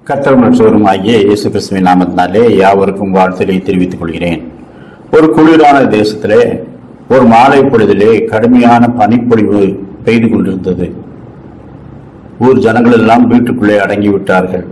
கர்த்தர் மற்றவரும் ஆகிய இயேசு கிறிஸ்துவின் நாமத்தினாலே யாவருக்கும் வாழ்த்துக்களை தெரிவித்துக் கொள்கிறேன் ஒரு குளிரான தேசத்திலே ஒரு மாலை பொழுதிலே கடுமையான பனிப்பொழிவு பெய்து கொண்டிருந்தது ஊர் ஜனங்கள் எல்லாம் வீட்டுக்குள்ளே அடங்கி விட்டார்கள்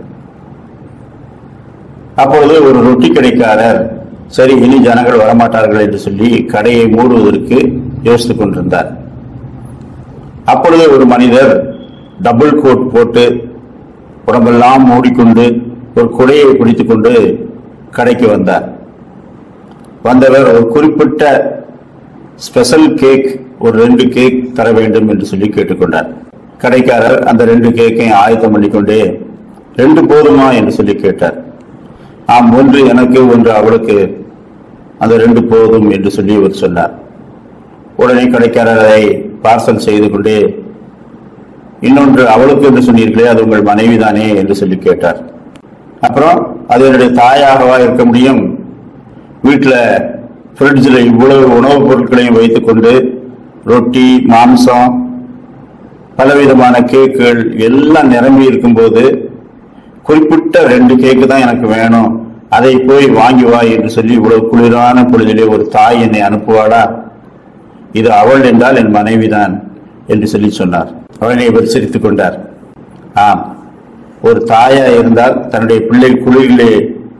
அப்பொழுது ஒரு ரொட்டி கடைக்காரர் சரி இனி ஜனங்கள் வரமாட்டார்கள் என்று சொல்லி கடையை மூடுவதற்கு யோசித்துக் கொண்டிருந்தார் அப்பொழுது ஒரு மனிதர் டபுள் கோட் போட்டு உடம்பெல்லாம் மூடிக்கொண்டு ஒரு குடையை பிடித்துக் கொண்டு கடைக்கு வந்தார் வந்தவர் ஒரு குறிப்பிட்ட ஸ்பெஷல் கேக் ஒரு ரெண்டு கேக் தர வேண்டும் என்று சொல்லி கேட்டுக்கொண்டார் கடைக்காரர் அந்த ரெண்டு கேக்கையும் ஆயத்தம் பண்ணிக்கொண்டே ரெண்டு போதுமா என்று சொல்லி கேட்டார் ஆம் ஒன்று எனக்கு ஒன்று அவளுக்கு அந்த ரெண்டு போதும் என்று சொல்லி அவர் சொன்னார் உடனே கடைக்காரர் அதை பார்சல் செய்து கொண்டே இன்னொன்று அவளுக்கு என்று சொன்னீர்களே அது உங்கள் மனைவிதானே என்று சொல்லி கேட்டார் அப்புறம் அது என்னுடைய தாயாகவா இருக்க முடியும் வீட்டில் ஃப்ரிட்ஜில் இவ்வளவு உணவுப் பொருட்களையும் வைத்துக்கொண்டு ரொட்டி மாம்சம் பலவிதமான கேக்குகள் எல்லாம் நிரம்பி இருக்கும்போது குறிப்பிட்ட ரெண்டு கேக்கு தான் எனக்கு வேணும் அதை போய் வாங்கி வா என்று சொல்லி இவ்வளவு குளிரான பொழுதிலே ஒரு தாய் என்னை அனுப்புவாடா இது அவள் என்றால் என் மனைவிதான் என்று சொல்லி சொன்னார் அவனை இவர் சிரித்துக் கொண்டார் ஆம் ஒரு தாயா இருந்தால் தன்னுடைய பிள்ளை குளிரிலே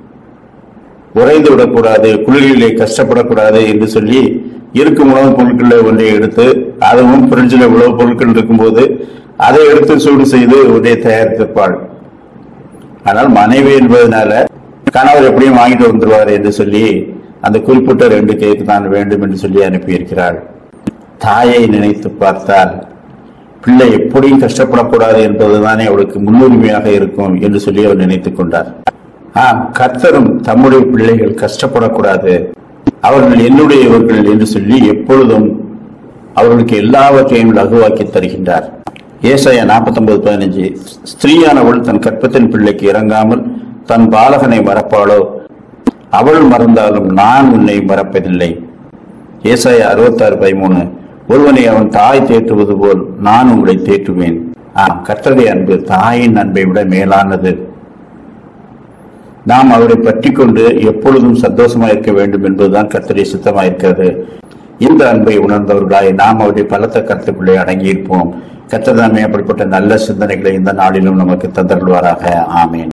உறைந்து விடக்கூடாது குளிரிலே கஷ்டப்படக்கூடாது என்று சொல்லி இருக்கும் உணவுப் பொருட்களில் ஒன்றை எடுத்து அதுவும் பிரிட்ஜில் உணவுப் பொருட்கள் இருக்கும்போது அதை எடுத்து சூடு செய்து ஒன்றை தயாரித்திருப்பாள் ஆனால் மனைவி என்பதனால கணவர் எப்படியும் வாங்கிட்டு வந்துருவார் என்று சொல்லி அந்த குறிப்பிட்ட ரெண்டு கேக்கு தான் வேண்டும் என்று சொல்லி அனுப்பியிருக்கிறாள் தாயை நினைத்து பார்த்தால் பிள்ளை எப்படியும் கஷ்டப்படக்கூடாது என்பதுதானே அவளுக்கு முன்னுரிமையாக இருக்கும் என்று சொல்லி அவர் நினைத்துக் கொண்டார் ஆம் கர்த்தரும் தம்முடைய பிள்ளைகள் கஷ்டப்படக்கூடாது அவர்கள் என்னுடையவர்கள் என்று சொல்லி எப்பொழுதும் அவர்களுக்கு எல்லாவற்றையும் லகுவாக்கி தருகின்றார் ஏசாயா நாற்பத்தொன்பது பதினஞ்சு ஸ்திரீயானவள் தன் கற்பத்தின் பிள்ளைக்கு இறங்காமல் தன் பாலகனை மறப்பாளோ அவள் மறந்தாலும் நான் உன்னை மறப்பதில்லை ஏசாயா அறுபத்தாறு பதிமூணு ஒருவனை அவன் தாய் தேற்றுவது போல் நான் உங்களை தேற்றுவேன் ஆம் கர்த்தருடைய அன்பு தாயின் அன்பை விட மேலானது நாம் அவரை பற்றி கொண்டு எப்பொழுதும் சந்தோஷமா இருக்க வேண்டும் என்பதுதான் கர்த்தருடைய சித்தமா இருக்கிறது இந்த அன்பை உணர்ந்தவர்களாய் நாம் அவருடைய பலத்த கருத்துக்குள்ளே அடங்கியிருப்போம் கர்த்தர் தாமே அப்படிப்பட்ட நல்ல சிந்தனைகளை இந்த நாளிலும் நமக்கு தந்தருள்வாராக ஆமேன்